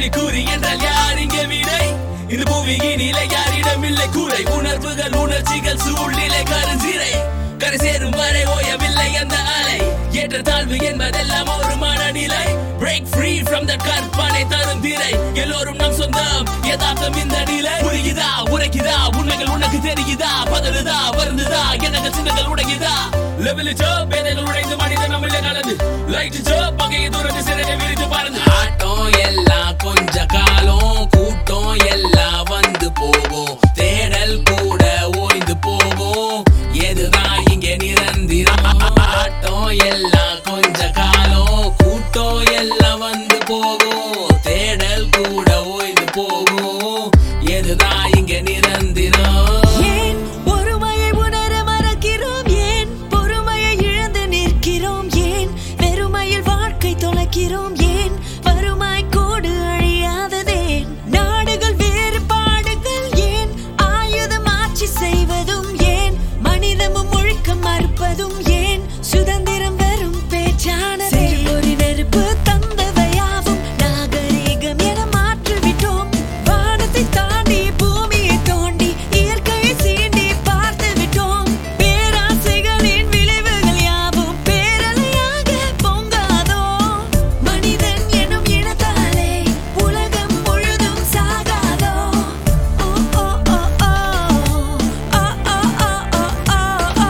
கேள்வி கூறி என்றால் யார் இங்கே விடை இந்த பூமியினிலே யாரிடம் இல்லை கூரை உணர்வுகள் உணர்ச்சிகள் சூழ்நிலை கருஞ்சிரை கரை சேரும் வரை ஓயவில்லை அந்த அலை ஏற்ற தாழ்வு என்பதெல்லாம் ஒரு மனநிலை break free from the கற்பனை தரும் திரை எல்லோரும் நம் சொந்தம் யதார்த்தம் இந்த நிலை புரியுதா உரைக்குதா உண்மைகள் உனக்கு தெரியுதா பதறுதா வருந்துதா எண்ணங்கள் சின்னங்கள் உடையுதா லெவல் பேதைகள் உடைந்து மனித நம்மள கலந்து லைட் பகையை தூரத்து சிறகை விரித்து பறந்து ஆட்டம் எல்லாம் கொஞ்ச காலம் கூட்டம் எல்லாம் வந்து போகும் தேடல் கூட ஓய்ந்து போகும் எதுதான் இங்க நிரந்திரம் ஆட்டம் எல்லாம் கொஞ்ச காலம் கூட்டம் எல்லாம் வந்து போகும் தேடல் கூட ஓய்ந்து போகும் எதுதான் இங்க நிரந்திரம் ஏன் பொறுமையை உணர மறக்கிறோம் ஏன் பொறுமையை இழந்து நிற்கிறோம் ஏன் வெறுமையில் வாழ்க்கை தொலைக்கிறோம் ஏன் வறுமாய் கோடு அழியாததேன் நாடுகள் வேறுபாடுகள் ஏன் ஆயுதம் ஆட்சி செய்வதும் ஏன் மனிதமும் ஒழுக்கம் மறுப்பதும் ஏன் சுதந்திரம் வெறும் பேச்சானதே ஒரு நெருப்பு தந்தவையாவும் நாகரீகம் என மாற்றிவிட்டோம் வானத்தை தாண்டி பூமியை தோண்டி இயற்கையை சீண்டி பார்த்து விட்டோம் பேராசைகளின் விளைவுகள் யாவும் பேரலையாக பொங்காதோ மனிதன் எனும் இனத்தாலே உலகம் முழுதும் சாகாதோ ஓ ஓ ஓ ஓ ஆ ஆ ஆ ஆ ஆ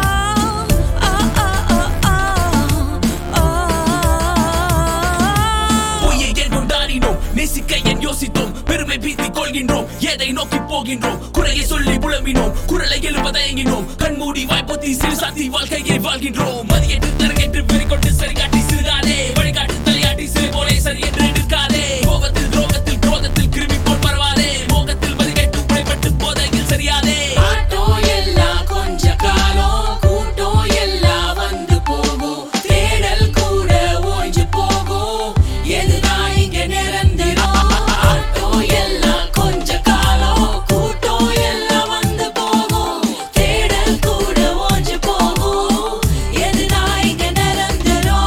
பொய்யை ஏன் கொண்டாடினோம் நேசிக்க ஏன் யோசித்தோம் பெருமை பீத்திக் கொள்கின்றோம் எதை நோக்கி போகின்றோம் குறையை சொல்லி புலம்பினோம் குரலை எழுப்ப தயங்கினோம் கண்மூடி வாய்ப்பொத்தி சிறு சாத்தி வாழ்க்கையை வாழ்கின்றோம் மதியேற்று தரங்கேற்று பெருக்கொண்டு சரி காட்டி சிறுகாதே வழிகாட்டு தலையாட்டி சிறு போலே சரி என்று நிற்காதே கோபத்தில் துரோகத்தில் குரோதத்தில் கிருமி போல் பரவாதே மோகத்தில் மதிக்கெட்டு உடைப்பட்டு போதையில் சரியாதே ஆட்டோ எல்லாம் கொஞ்ச காலம் கூட்டம் எல்லாம் வந்து போகும் தேடல் கூட ஓய்ஞ்சு போகும் எதுதான் இங்க நிரந்தரம் ஆட்டோ எல்லாம் கொஞ்ச காலம் கூட்டம் எல்லாம் வந்து போகும் தேடல் கூட ஓய்ஞ்சு போகும் எதுதான் இங்க நிரந்தரம்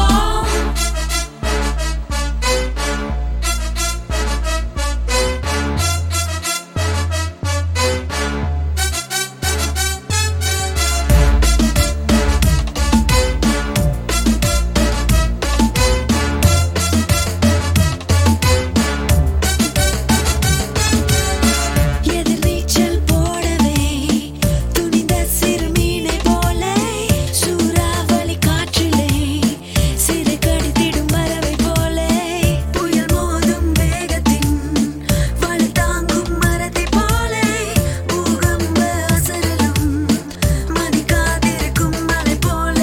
எதிர்நீச்சல் போடவே துணிந்த சிறுமீனை போல சூறாவளி காற்றிலே சிறு கடித்திடும் பறவை போல புயல் மோதும் வேகத்தின் வலு தாங்கும் மரத்தை போல பூகம்ப அசரலும் மதிக்காதிருக்கும் மலை போல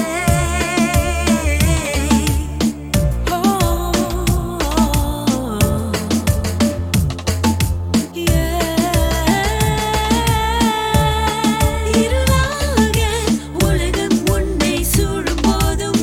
ஓ இருளாக உலகம் உன்னை சூழும் போதும்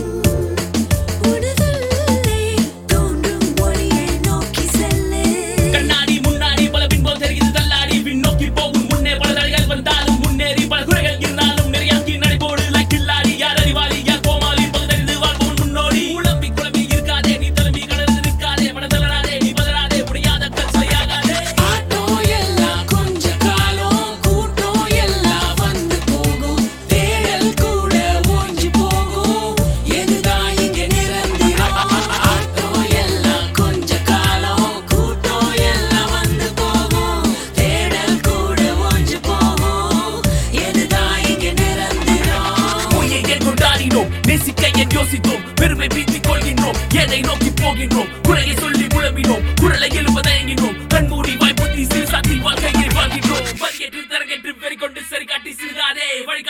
உனதுள்ளே தோன்றும் ஒளியை நோக்கி செல்லு கண்ணாடி முன்னாடி பல பின்போல் தெரிகிறது தள்ளாடி பின்னோக்கி போகும் முன்னே பல தடைகள் வந்தாலும் முன்னேறி பல குறைகள் இருந்தாலும் நிறையாக்கி நடைபோடு லைக் கில்லாடி யார் அறிவாளி யார் கோமாளி பகுதறிந்து வாழ்பவன் முன்னோடி குழம்பி குழம்பி இருக்காதே நீ தழும்பி கடந்து நிற்காதே மனதளராதே நீ பதறாதே முடியாத கற்சலையாகாதே ஆட்டோ எல்லாம் கொஞ்ச காலம் கூட்டம் எல்லாம் வந்து போகும் தேடல் கூட ஓஞ்சி போகும் எதுதான் இங்க நிரந்தரம் ஆட்டோ எல்லாம் கொஞ்ச காலம் கூட்டம் எல்லாம் வந்து போகும் தேடல் கூட ஓஞ்சி போகும் எதுதான் இங்க நிரந்தரம் பொய்யை ஏன் கொண்டாடினோம் நேசிக்க ஏன் யோசித்தோம் பெருமை பீத்திக் கொள்கின்றோம் எதை நோக்கி போகின்றோம் குறையை சொல்லி புலம்பினோம் குரலை எழுப்ப தயங்கினோம் கண்மூடி வாய்ப்பொத்தி சிறு சாத்தி வாழ்க்கையை வாழ்கின்றோம் மதியேற்று தரங்கேற்று வெறி கொண்டு சரி காட்டி சிறுகாதே வழிகாட்டு